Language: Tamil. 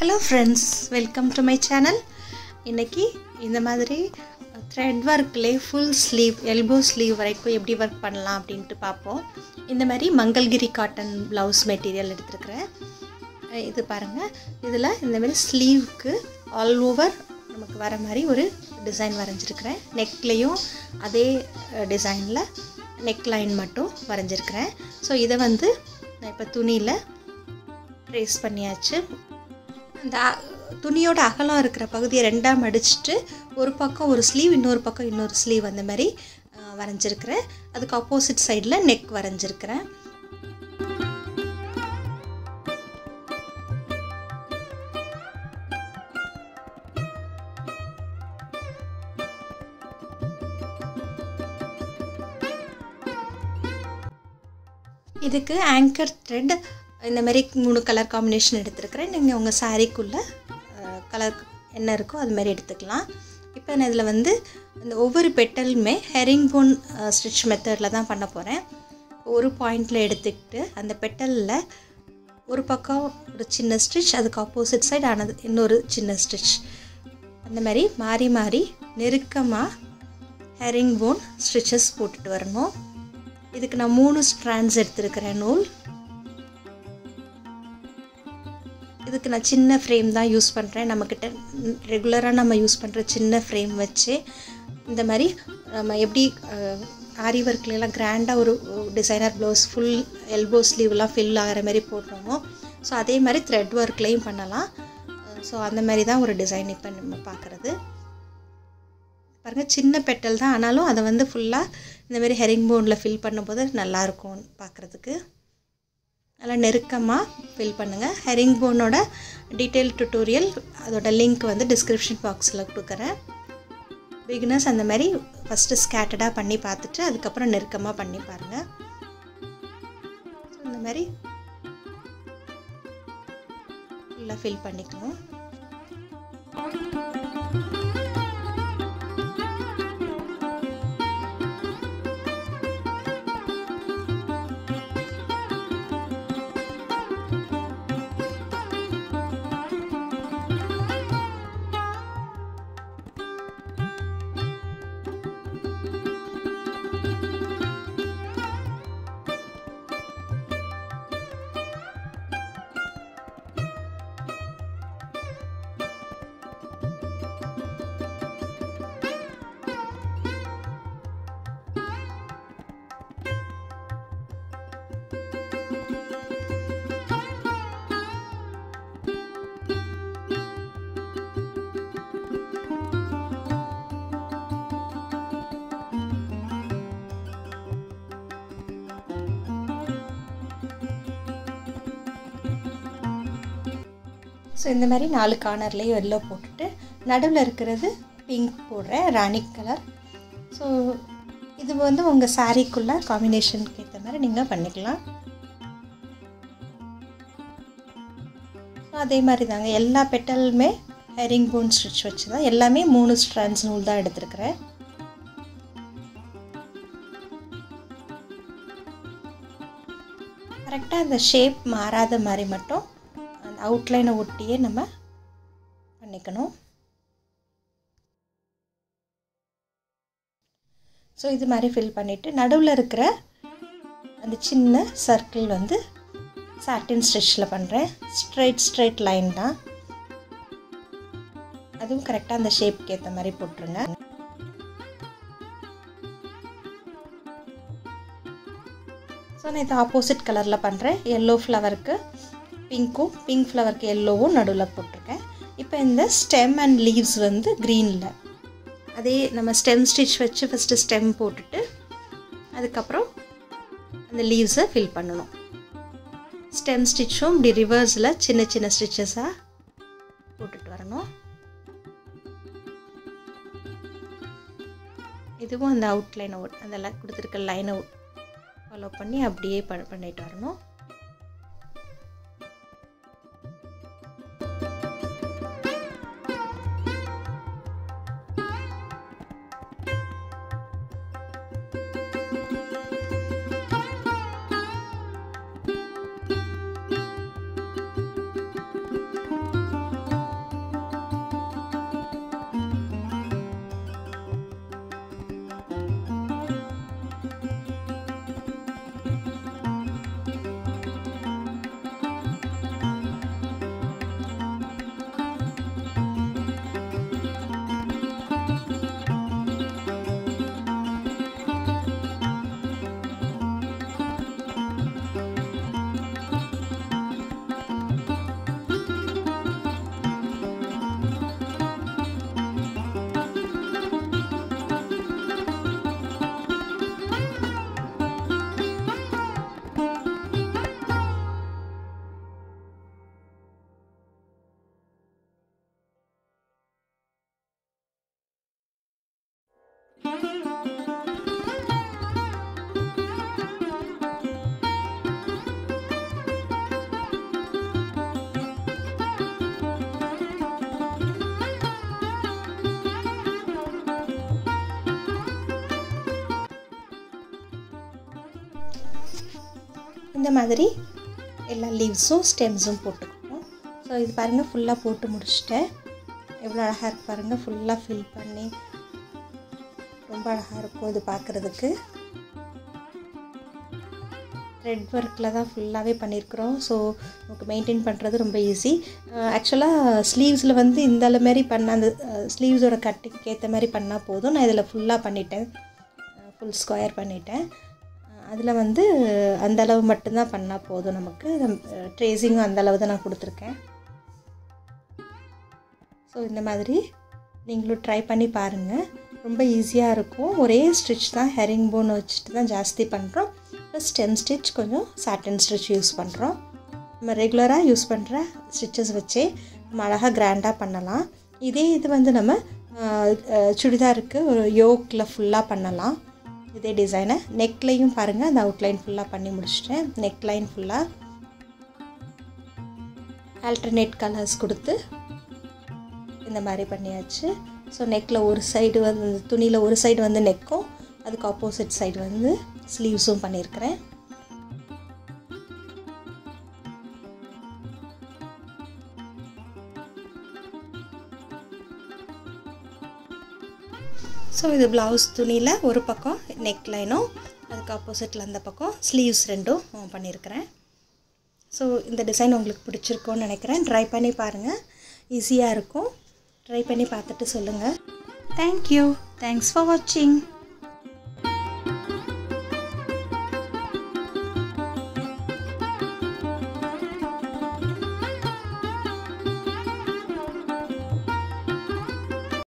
hello friends welcome to my channel இன்றைக்கி இந்த மாதிரி த்ரெட் ஒர்க்லேயே ஃபுல் ஸ்லீவ் எல்போ ஸ்லீவ் வரைக்கும் எப்படி ஒர்க் பண்ணலாம் அப்படின்ட்டு பார்ப்போம் இந்த மாதிரி மங்கள்கிரி காட்டன் ப்ளவுஸ் மெட்டீரியல் எடுத்துருக்கிறேன் அஹ் இது பாருங்கள் இதில் இந்த மாதிரி ஸ்லீவ்க்கு ஆல் ஓவர் நமக்கு வர மாதிரி ஒரு டிசைன் வரைஞ்சிருக்கிறேன் நெக்லேயும் அதே டிசைனில் நெக் லைன் மட்டும் வரைஞ்சிருக்கிறேன் ஸோ இதை வந்து நான் இப்போ துணியில் ட்ரேஸ் பண்ணியாச்சு அந்த அ- துணியோட அகலம் இருக்கிற பகுதியை ரெண்டாக மடிச்சிட்டு ஒரு பக்கம் ஒரு ஸ்லீவ் இன்னொரு பக்கம் இன்னொரு ஸ்லீவ் அந்த மாதிரி அஹ், வரைஞ்சிருக்கிறேன் அதுக்கு ஆப்போசிட் சைடில் நெக் வரைஞ்சிருக்கிறேன் இதுக்கு ஆங்கர் த்ரெட் இந்த மாதிரி மூணு கலர் காம்பினேஷன் எடுத்துருக்கிறேன் நீங்கள் உங்கள் சாரீக்குள்ளே கலர் என்ன இருக்கோ அது மாதிரி எடுத்துக்கலாம் இப்போ நான் இதில் வந்து இந்த ஒவ்வொரு பெட்டலுமே ஹெரிங் போன் ஸ்டிச் மெத்தடில் தான் பண்ண போகிறேன் ஒரு பாயிண்டில் எடுத்துக்கிட்டு அந்த பெட்டலில் ஒரு பக்கம் ஒரு சின்ன ஸ்டிச் அதுக்கு ஆப்போசிட் சைடு ஆனது இன்னொரு சின்ன ஸ்டிச் அந்த மாதிரி மாறி மாறி நெருக்கமாக ஹெரிங் போன் ஸ்டிச்சஸ் போட்டுட்டு வரணும் இதுக்கு நான் மூணு ஸ்ட்ராண்ட்ஸ் எடுத்திருக்கிறேன் நூல் இதுக்கு நான் சின்ன ஃப்ரேம் தான் யூஸ் பண்ணுறேன் நம்மக்கிட்ட ரெகுலராக நம்ம யூஸ் பண்ணுற சின்ன ஃப்ரேம் வச்சு இந்த மாதிரி நம்ம எப்படி ஆரி ஒர்க்லாம் கிராண்டாக ஒரு டிசைனர் ப்ளவுஸ் ஃபுல் எல்போ ஸ்லீவ்லாம் ஃபில் ஆகிற மாதிரி போடுறோமோ ஸோ அதே மாதிரி த்ரெட் ஒர்க்லேயும் பண்ணலாம் ஸோ அந்த மாதிரி தான் ஒரு டிசைன் இப்போ நம்ம பார்க்குறது பாருங்கள் சின்ன பெட்டல் தான் ஆனாலும் அதை வந்து ஃபுல்லாக இந்த மாதிரி ஹெரிங் போனில் ஃபில் பண்ணும்போது நல்லாயிருக்கும் பார்க்குறதுக்கு நல்லா நெருக்கமாக ஃபில் பண்ணுங்கள் ஹெரிங் போனோட டீட்டெயில் டுட்டோரியல் அதோட லிங்க் வந்து டிஸ்கிரிப்ஷன் பாக்ஸில் கொடுக்குறேன் பிகினர்ஸ் அந்த மாதிரி ஃபஸ்ட்டு ஸ்கேட்டடாக பண்ணி பார்த்துட்டு அதுக்கப்புறம் நெருக்கமாக பண்ணி பாருங்கள் ஸோ இந்த மாதிரி ஃபுல்லாக ஃபில் பண்ணிக்கணும் ஸோ இந்த மாதிரி நாலு கார்னர்லேயும் எல்லோ போட்டுட்டு நடுவில் இருக்கிறது பிங்க் போடுறேன் ராணி கலர் ஸோ இது வந்து உங்கள் சாரீக்குள்ளே காம்பினேஷனுக்கு ஏற்ற மாதிரி நீங்கள் பண்ணிக்கலாம் ஸோ அதே மாதிரி தாங்க எல்லா பெட்டலுமே ஹெரிங் போன் ஸ்டிச் வச்சு தான் எல்லாமே மூணு ஸ்ட்ராண்ட்ஸ் நூல் தான் எடுத்துருக்கிறேன் கரெக்டாக அந்த ஷேப் மாறாத மாதிரி மட்டும் அந்த அவுட்லைனை ஒட்டியே நம்ம பண்ணிக்கணும் ஸோ இது மாதிரி ஃபில் பண்ணிவிட்டு நடுவில் இருக்கிற அந்த சின்ன சர்க்கிள் வந்து சாட்டின் ஸ்டிச்சில் பண்ணுறேன் ஸ்ட்ரைட் ஸ்ட்ரைட் லைன் தான் அதுவும் கரெக்டாக அந்த ஷேப்க்கு ஏற்ற மாதிரி போட்டுருங்க ஸோ நான் இது ஆப்போசிட் கலரில் பண்ணுறேன் எல்லோ ஃப்ளவருக்கு பிங்க்கும் பிங்க் ஃப்ளவருக்கு எல்லோவும் நடுவில் போட்டிருக்கேன் இப்போ இந்த ஸ்டெம் அண்ட் லீவ்ஸ் வந்து க்ரீனில் அதே நம்ம ஸ்டெம் ஸ்டிச் வச்சு ஃபஸ்ட்டு ஸ்டெம் போட்டுட்டு அதுக்கப்புறம் அந்த லீவ்ஸை ஃபில் பண்ணணும் ஸ்டெம் ஸ்டிச்சும் இப்படி ரிவர்ஸில் சின்ன சின்ன ஸ்டிச்சஸாக போட்டுட்டு வரணும் இதுவும் அந்த அவுட்லைனை அந்த ல- கொடுத்துருக்க லைனை ஃபாலோ பண்ணி அப்படியே ப பண்ணிட்டு வரணும் இந்த மாதிரி எல்லா லீவ்ஸும் ஸ்டெம்ஸும் போட்டுக்கணும் ஸோ இது பாருங்கள் ஃபுல்லாக போட்டு முடிச்சிட்டேன் எவ்வளோ அழகாக இருக்கு பாருங்கள் ஃபுல்லாக ஃபில் பண்ணி ரொம்ப அழகாக இருக்கும் இது பார்க்குறதுக்கு த்ரெட் ஒர்க்கில் தான் ஃபுல்லாகவே பண்ணியிருக்கிறோம் ஸோ நமக்கு மெயின்டைன் பண்ணுறது ரொம்ப ஈஸி ஆக்சுவலாக ஸ்லீவ்ஸில் வந்து இந்த அளவு மாதிரி பண்ண அந்த ஸ்லீவ்ஸோட கட்டிங்க்கு ஏற்ற மாதிரி பண்ணால் போதும் நான் இதில் ஃபுல்லாக பண்ணிட்டேன் ஃபுல் ஸ்கொயர் பண்ணிட்டேன் அதில் வந்து அந்த அளவு மட்டும்தான் பண்ணால் போதும் நமக்கு ட்ரேசிங்கும் அந்த அளவு தான் நான் கொடுத்துருக்கேன் ஸோ இந்த மாதிரி நீங்களும் ட்ரை பண்ணி பாருங்கள் ரொம்ப ஈஸியாக இருக்கும் ஒரே ஸ்டிச் தான் ஹெரிங் போன் வச்சுட்டு தான் ஜாஸ்தி பண்ணுறோம் ப்ளஸ் ஸ்டெம் ஸ்டிச் கொஞ்சம் சாட்டன் ஸ்டிச் யூஸ் பண்ணுறோம் நம்ம ரெகுலராக யூஸ் பண்ணுற ஸ்டிச்சஸ் வச்சே நம்ம அழகாக கிராண்டாக பண்ணலாம் இதே இது வந்து நம்ம சுடிதாருக்கு ஒரு யோக்கில் ஃபுல்லாக பண்ணலாம் இதே டிசைனை நெக்லையும் பாருங்கள் அந்த அவுட்லைன் ஃபுல்லாக பண்ணி முடிச்சிட்டேன் நெக்லைன் ஃபுல்லாக ஆல்டர்னேட் கலர்ஸ் கொடுத்து இந்த மாதிரி பண்ணியாச்சு ஸோ நெக்கில் ஒரு சைடு வந்து துணியில் ஒரு சைடு வந்து நெக்கும் அதுக்கு ஆப்போசிட் சைடு வந்து ஸ்லீவ்ஸும் பண்ணியிருக்கிறேன் ஸோ இது ப்ளவுஸ் துணியில் ஒரு பக்கம் நெக் லைனும் அதுக்கு ஆப்போசிட்டில் அந்த பக்கம் ஸ்லீவ்ஸ் ரெண்டும் பண்ணியிருக்கிறேன் ஸோ இந்த டிசைன் உங்களுக்கு பிடிச்சிருக்கோன்னு நினைக்கிறேன் ட்ரை பண்ணி பாருங்கள் ஈஸியாக இருக்கும் ட்ரை பண்ணி பார்த்துட்டு சொல்லுங்கள் தேங்க்யூ தேங்க்ஸ் ஃபார் வாட்சிங்